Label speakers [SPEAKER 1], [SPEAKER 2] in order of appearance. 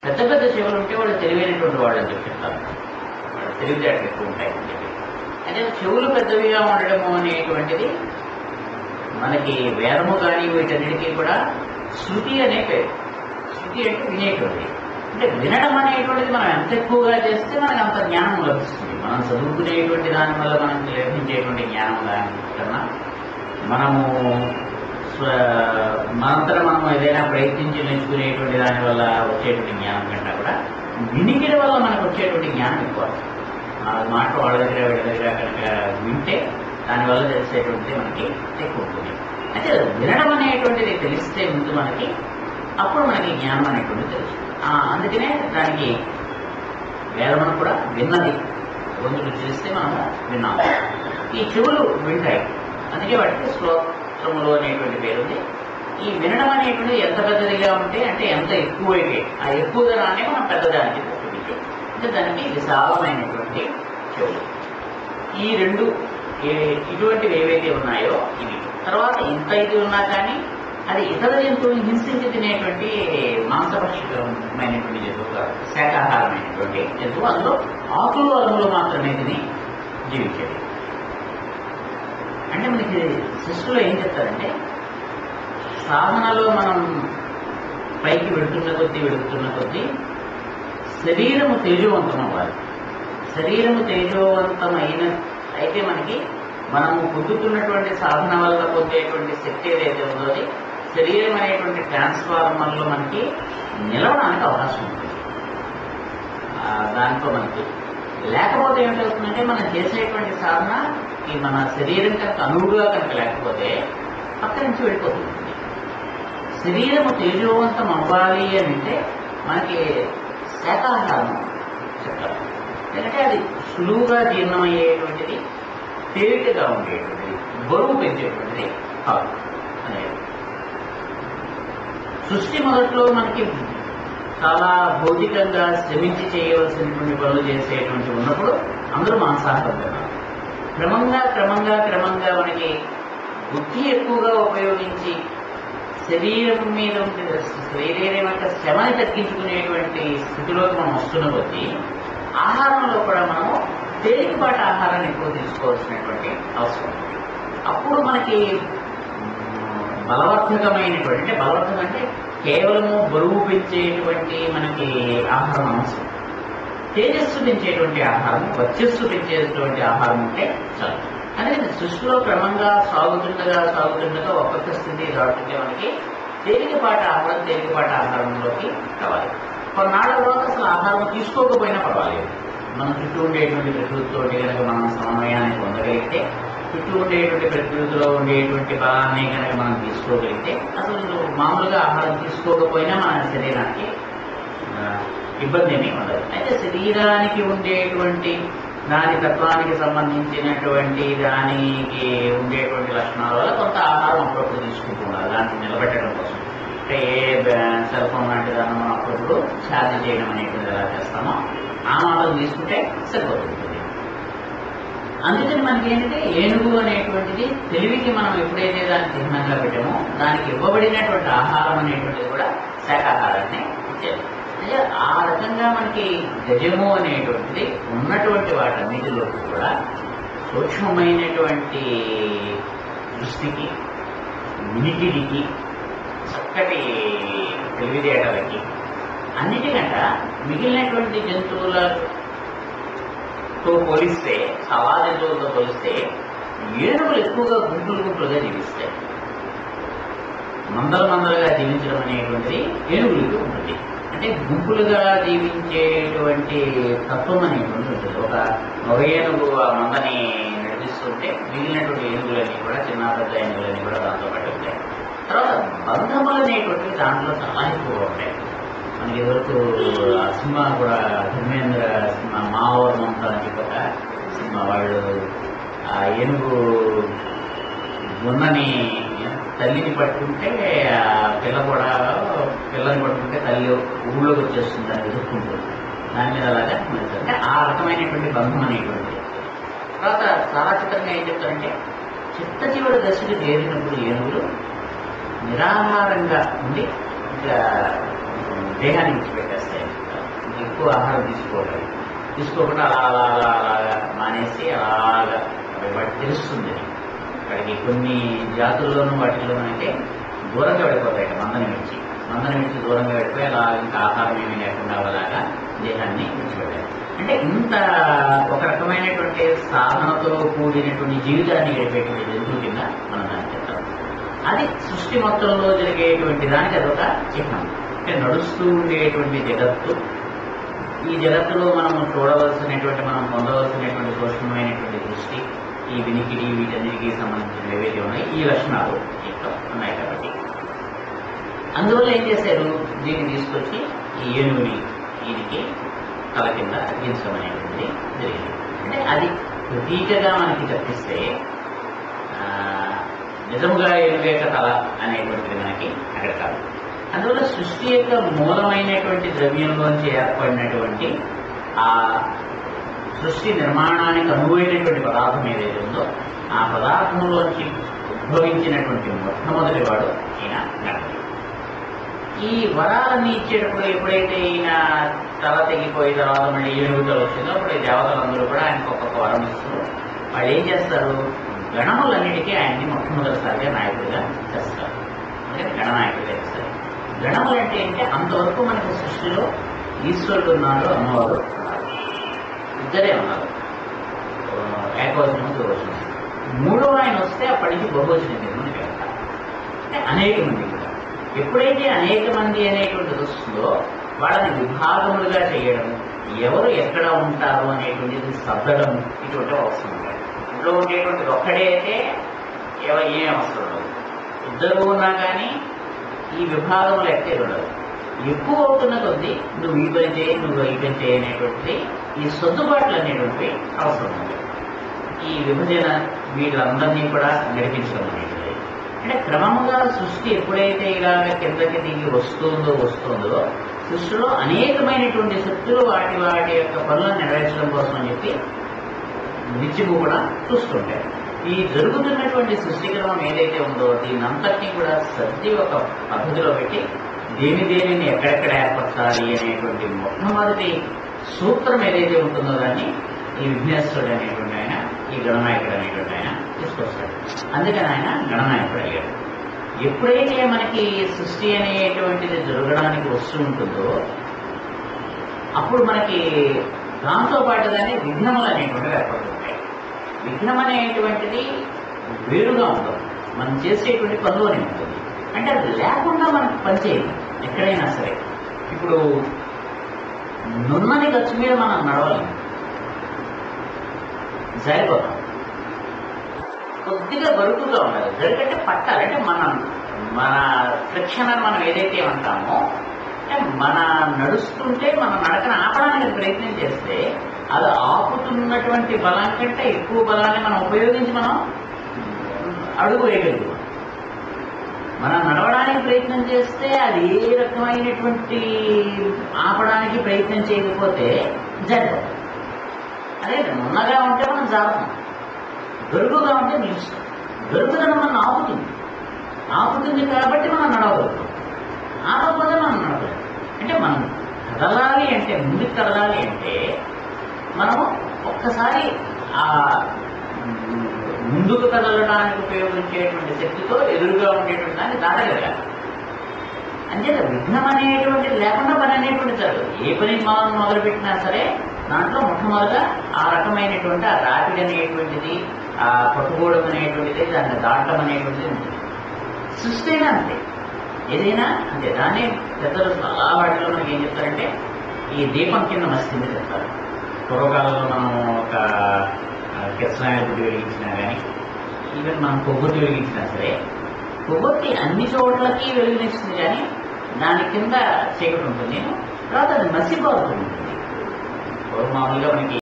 [SPEAKER 1] పెద్ద పెద్ద చెవులు ఉంటే వాళ్ళు తెలివైనటువంటి వాళ్ళు అని చెప్పి చెప్తారు వాళ్ళ తెలివితేటలు ఎక్కువ ఉంటాయి అని చెప్పి అయితే చెవులు పెద్దవిగా ఉండడము అనేటువంటిది మనకి వేదము కానీ వీటన్నిటికీ కూడా శృతి అనే పేరు శృతి అంటే వినేటువంటిది అంటే వినడం అనేటువంటిది మనం ఎంత ఎక్కువగా చేస్తే మనకు అంత జ్ఞానం లభిస్తుంది మనం చదువుకునేటువంటి దాని వల్ల మనకి లభించేటువంటి జ్ఞానం దాని కన్నా మనము స్వ మనంతట మనం ఏదైనా ప్రయత్నించి నేర్చుకునేటువంటి దాని వల్ల వచ్చేటువంటి జ్ఞానం కంటే కూడా వినికిడి వల్ల మనకు వచ్చేటువంటి జ్ఞానం ఎక్కువ ఆ మాట వాళ్ళ దగ్గర వీళ్ళ దగ్గర కనుక వింటే దానివల్ల తెలిసేటువంటిది మనకి ఎక్కువ ఉంటుంది అయితే వినడం అనేటువంటిది తెలిస్తే ముందు మనకి అప్పుడు మనకి జ్ఞానం అనేటువంటిది తెలుసు ఆ, అందుకనే దానికి వేదమును కూడా విన్నది గొంతుకు తెలిస్తే మనము విన్నాము ఈ చెవులు వింటాయి అందుకే వాటికి శ్లోత్రములు అనేటువంటి పేరు ఉంది ఈ వినడం అనేటువంటిది ఎంత పెద్దదిగా ఉంటే అంటే ఎంత ఎక్కువైతే ఆ ఎక్కువ ధరాన్ని మనం పెద్దదానికి చూపించి అంటే దానికి విశాలమైనటువంటి చెవులు ఈ రెండు ఏ- ఇటువంటివి ఏవైతే ఉన్నాయో ఇవి తర్వాత ఇంత ఇది ఉన్నా కానీ అది ఇతర జంతువుని హింసించి తినేటువంటి మాంసభక్షకమైనటువంటి జంతువు కాదు శాకాహారమైనటువంటి జంతువు అందులో ఆకులు అరుములు మాత్రమే తిని జీవించేది అంటే మనకి సృష్టిలో ఏం చెప్తారంటే సాధనలో మనం పైకి వెళుతున్న కొద్దీ వెళుతున్న కొద్దీ శరీరము తేజవంతం అవ్వాలి శరీరము తేజవంతమైన అయితే మనకి మనము పొందుతున్నటువంటి సాధన వల్ల పొందేటువంటి శక్తి ఏదైతే ఉందో అది శరీరం అనేటువంటి ట్రాన్స్ఫార్మర్లో మనకి నిలవడానికి అవకాశం ఉంటుంది ఆ, దాంట్లో మనకి లేకపోతే ఏమిటవుతుందంటే మనం చేసేటువంటి సాధన ఈ మన శరీరం కనుక అనువుగా కనుక లేకపోతే పక్క నుంచి వెళ్ళిపోతుంది శరీరము తేజోవంతం అవ్వాలి అని అంటే మనకి శాకాహారం చెప్తారు ఎందుకంటే అది సులువుగా జీర్ణమయ్యేటువంటిది తేలికగా ఉండేటువంటిది బరువు పెంచేటువంటిది కాదు అనేది సృష్టి మొదట్లో మనకి చాలా భౌతికంగా శ్రమించి చేయవలసినటువంటి పనులు చేసేటువంటి ఉన్నప్పుడు అందరూ మాంసాహారం తిన్నారు క్రమంగా క్రమంగా క్రమంగా మనకి బుద్ధి ఎక్కువగా ఉపయోగించి శరీరం మీద ఉండే శరీరం యొక్క శ్రమని తగ్గించుకునేటువంటి స్థితిలోకి మనం వస్తున్న కొద్దీ ఆహారంలో కూడా మనము తేలికపాటి ఆహారాన్ని ఎక్కువ తీసుకోవాల్సినటువంటి అవసరం ఉంది. అప్పుడు మనకి మ్, బలవర్ధకమైనటువంటి అంటే బలవర్ధకం అంటే కేవలము బరువు పెంచేటువంటి మనకి ఆహారం అవసరం తేజస్సు పెంచేటువంటి ఆహారం వర్చస్సు పెంచేటువంటి ఆహారం ఉంటే చాలు అనేది సృష్టిలో క్రమంగా సాగుతుండగా సాగుతుండగా ఒక్కొక్క స్థితి దాటుతుంటే మనకి తేలికపాటి ఆహారం తేలికపాటి ఆహారంలోకి రావాలి కొన్నాళ్ళ తర్వాత అసలు ఆహారం తీసుకోకపోయినా పర్వాలేదు మన చుట్టూ ఉండేటువంటి ప్రకృతితో కనుక మనం సమన్వయాన్ని పొందగలిగితే చుట్టూ ఉండేటువంటి ప్రకృతిలో ఉండేటువంటి బలాన్ని కనుక మనం తీసుకోగలిగితే అసలు మామూలుగా ఆహారం తీసుకోకపోయినా మన శరీరానికి ఆ, ఇబ్బంది ఏమీ ఉండదు అయితే శరీరానికి ఉండేటువంటి దాని తత్వానికి సంబంధించినటువంటి దానికి ఉండేటువంటి లక్షణాల వల్ల కొంత ఆహారం అప్పుడప్పుడు తీసుకుంటూ ఉండాలి దాన్ని నిలబెట్టడం కోసం అంటే ఏ సెల్ ఫోన్ లాంటి దాన్ని మనం అప్పుడప్పుడు ఛార్జ్ చేయడం అనేటువంటిది ఎలా చేస్తామో ఆ మాటలు తీసుకుంటే సరిపోతుంది అందుకని మనకి ఏంటంటే ఏనుగు అనేటువంటిది తెలివికి మనం ఎప్పుడైతే దాన్ని చిహ్నంగా పెట్టామో దానికి ఇవ్వబడినటువంటి ఆహారం అనేటువంటిది కూడా శాకాహారాన్ని ఇచ్చేది అంటే ఆ రకంగా మనకి గజము అనేటువంటిది ఉన్నటువంటి వాటన్నిటిలో కూడా సూక్ష్మమైనటువంటి దృష్టికి వినికిడికి చక్కటి తెలివితేటలకి అన్నిటికంట మిగిలినటువంటి జంతువులతో పోలిస్తే చాలా జంతువులతో పోలిస్తే ఏనుగులు ఎక్కువగా గుంపులు గుంపులుగా జీవిస్తాయి మందల మందలుగా జీవించడం అనేటువంటిది ఏనుగులకి ఉంటుంది అంటే గుంపులుగా జీవించేటువంటి తత్వం అనేటువంటి ఉంటుంది ఒక ఒక ఏనుగు ఆ మందని నడిపిస్తుంటే మిగిలినటువంటి ఏనుగులన్నీ కూడా చిన్న పెద్ద ఏనుగులన్నీ కూడా దాంతో పాటు ఉంటాయి తర్వాత బంధములు అనేటువంటివి దాంట్లో చాలా ఎక్కువగా ఉంటాయి మనకి ఇదివరకు ఆ సినిమా కూడా ధర్మేంద్ర సినిమా మావోర్ మమత అని చెప్పి ఒక సినిమా వాళ్ళు ఆ ఏనుగు ఉన్నని తల్లిని పట్టుకుంటే ఆ పిల్ల కూడా పిల్లని పట్టుకుంటే తల్లి ఊళ్ళోకి వచ్చేస్తుంది దాన్ని ఎదుర్కొంటుంది దాని మీద అలాగా మెలుస్తుంది. అంటే ఆ రకమైనటువంటి బంధం అనేటువంటిది తర్వాత చాలా చిత్రంగా ఏం చెప్తారంటే చిత్త చివరి దశకు చేరినప్పుడు ఏనుగులు నిరాహారంగా ఉండి ఇంకా దేహాన్ని విడిచిపెట్టేస్తాయి ఎక్కువ ఆహారం తీసుకోవడం తీసుకోకుండా అలా అలా అలా అలాగా మానేసి అలాగా అవి వాటికి తెలుస్తుంది వాటికి కొన్ని జాతుల్లోనూ వాటిల్లోనూ అయితే దూరంగా వెళ్ళిపోతాయి మందని మిర్చి మందని మిర్చి దూరంగా వెళ్ళిపోయి అలా ఇంకా ఆహారం ఏమీ లేకుండా అలాగా దేహాన్ని విడిచిపెట్టాయి అంటే ఇంత ఒక రకమైనటువంటి సాధనతో కూడినటువంటి జీవితాన్ని గడిపేటువంటి జంతువు కింద మనం దాన్ని చెప్తాం అది సృష్టి మొత్తంలో జరిగేటువంటి దానికి అదొక చిహ్నం అంటే నడుస్తూ ఉండేటువంటి జగత్తు ఈ జగత్తులో మనం చూడవలసినటువంటి మనం పొందవలసినటువంటి సూక్ష్మమైనటువంటి దృష్టి ఈ వినికిడి వీటన్నిటికీ సంబంధించిన ఏవైతే ఉన్నాయి ఈ లక్షణాలు దీంట్లో ఉన్నాయి కాబట్టి అందువల్ల ఏం చేశారు దీన్ని తీసుకొచ్చి ఈ ఏనుగుని దీనికి తల కింద దించడం అనేటువంటిది జరిగింది అంటే అది ప్రతీకగా మనకి తప్పిస్తే ఆ, నిజముగా ఏనుగు యొక్క తల అనేటువంటిది మనకి అక్కడ కాదు అందువల్ల సృష్టి యొక్క మూలమైనటువంటి ద్రవ్యంలోంచి ఏర్పడినటువంటి ఆ సృష్టి నిర్మాణానికి అనువైనటువంటి పదార్థం ఏదైతే ఉందో ఆ పదార్థంలోంచి ఉద్భవించినటువంటి మొట్టమొదటి వాడు ఈయన గణపతి ఈ వరాలన్నీ ఇచ్చేటప్పుడు ఎప్పుడైతే ఈయన తల తెగిపోయి తర్వాత మళ్ళీ ఏనుగు తల వచ్చిందో అప్పుడు ఈ దేవతలందరూ కూడా ఆయనకు ఒక్కొక్క వరం ఇస్తారు వాళ్ళు ఏం చేస్తారు గణములన్నిటికీ ఆయన్ని మొట్టమొదటిసారిగా నాయకుడిగా చేస్తారు అందుకని గణనాయకుడిగా చేస్తారు గణములు అంటే ఏంటి అంతవరకు మనకి సృష్టిలో ఈశ్వరుడు ఉన్నాడు అమ్మవారు ఉన్నారు ఇద్దరే ఉన్నారు ఆ, ఏకవచనం దుర్వచనం మూడవ ఆయన వస్తే అప్పటి నుంచి బహువచనం కింద మనకి వెళ్తారు అంటే అనేక మంది కూడా ఎప్పుడైతే అనేక మంది అనేటువంటిది వస్తుందో వాళ్ళని విభాగములుగా చేయడం ఎవరు ఎక్కడ ఉంటారు అనేటువంటిది సర్దడం ఇటువంటి అవసరం ఉంటాయి ఇంట్లో ఉండేటువంటిది ఒక్కడే అయితే ఎవ ఏం అవసరం ఉండదు ఇద్దరు ఉన్నా కానీ ఈ విభాగములు ఎక్కే ఉండదు ఎక్కువ అవుతున్న కొద్దీ నువ్వు ఈ పని చేయి నువ్వు ఈ పని చేయి అనేటువంటిది ఈ సర్దుబాట్లు అనేటువంటివి అవసరం ఉంది ఈ విభజన వీళ్ళందరినీ కూడా నడిపించడం అనేటువంటిది అంటే క్రమంగా సృష్టి ఎప్పుడైతే ఇలాగ కిందకి దిగి వస్తుందో వస్తుందో సృష్టిలో అనేకమైనటువంటి శక్తులు వాటి వాటి యొక్క పనులను నెరవేర్చడం కోసం అని చెప్పి నిత్యము కూడా చూస్తుంటారు ఈ జరుగుతున్నటువంటి సృష్టిక్రమం ఏదైతే ఉందో దీని అంతటినీ కూడా సర్ది ఒక పద్ధతిలో పెట్టి దేని దేనిని ఎక్కడెక్కడ ఏర్పరచాలి అనేటువంటి మొట్టమొదటి సూత్రం ఏదైతే ఉంటుందో దాన్ని ఈ విఘ్నేశ్వరుడు అనేటువంటి ఆయన ఈ గణనాయకుడు అనేటువంటి ఆయన తీసుకొస్తాడు అందుకని ఆయన గణనాయకుడు అయ్యాడు ఎప్పుడైతే మనకి సృష్టి అనేటువంటిది జరగడానికి వస్తూ ఉంటుందో అప్పుడు మనకి దాంతో పాటుగానే విఘ్నములు అనేటువంటివి ఏర్పడుతుంటాయి విఘ్నం అనేటువంటిది వేరుగా ఉంటుంది మనం చేసేటువంటి పనులు అని ఉంటుంది అంటే అది లేకుండా మనకు పని చేయదు ఎక్కడైనా సరే ఇప్పుడు నున్నని గచ్చు మీద మనం నడవలేము జారిపోతాం కొద్దిగా బరుకుగా ఉండాలి జరుగంటే పట్టాలి అంటే మనం మన ఫ్రిక్షన్ అని మనం ఏదైతే అంటామో అంటే మన నడుస్తుంటే మన నడకను ఆపడానికి ప్రయత్నం చేస్తే అది ఆపుతున్నటువంటి బలం కంటే ఎక్కువ బలాన్ని మనం ఉపయోగించి మనం అడుగు వేయగలుగుతాం మనం నడవడానికి ప్రయత్నం చేస్తే అది ఏ రకమైనటువంటి ఆపడానికి ప్రయత్నం చేయకపోతే జరగదు అదే నున్నగా ఉంటే మనం జారుతాం గరుడుగా ఉంటే నిలుస్తాం గరుడుదనం మనం ఆపుతుంది ఆపుతుంది కాబట్టి మనం నడవగలుగుతాం ఆపకపోతే మనం నడవలేం అంటే మనం కదలాలి అంటే ముందుకు కదలాలి అంటే మనము ఒక్కసారి ఆ మ్, ముందుకు కదలడానికి ఉపయోగించేటువంటి శక్తితో ఎదురుగా ఉండేటువంటి దాన్ని దాటగలగాలి అంచేత విఘ్నం అనేటువంటిది లేకుండా పని అనేటువంటిది జరగదు ఏ పని మనం మొదలుపెట్టినా సరే దాంట్లో మొట్టమొదట ఆ రకమైనటువంటి ఆ రాపిడి అనేటువంటిది ఆ పట్టుకోవడం అనేటువంటిది దాన్ని దాటం అనేటువంటిది ఉంటుంది సృష్టి అయినా అంతే ఏదైనా అంతే దాన్ని పెద్దలు చాలా వాటిలో మనకి ఏం చెప్తారంటే ఈ దీపం కింద మస్తుంది చెప్తారు పూర్వకాలంలో మనం ఒక కిరసనాయల గుడి వెలిగించినా కానీ ఈవెన్ మనం కొవ్వొత్తి వెలిగించినా సరే కొవ్వొత్తి అన్ని చోట్లకి వెలుగునిస్తుంది కానీ దాని కింద చీకటి ఉంటుంది తర్వాత అది మసిపోతూ ఉంటుంది పూర్వం మామూలుగా మనకి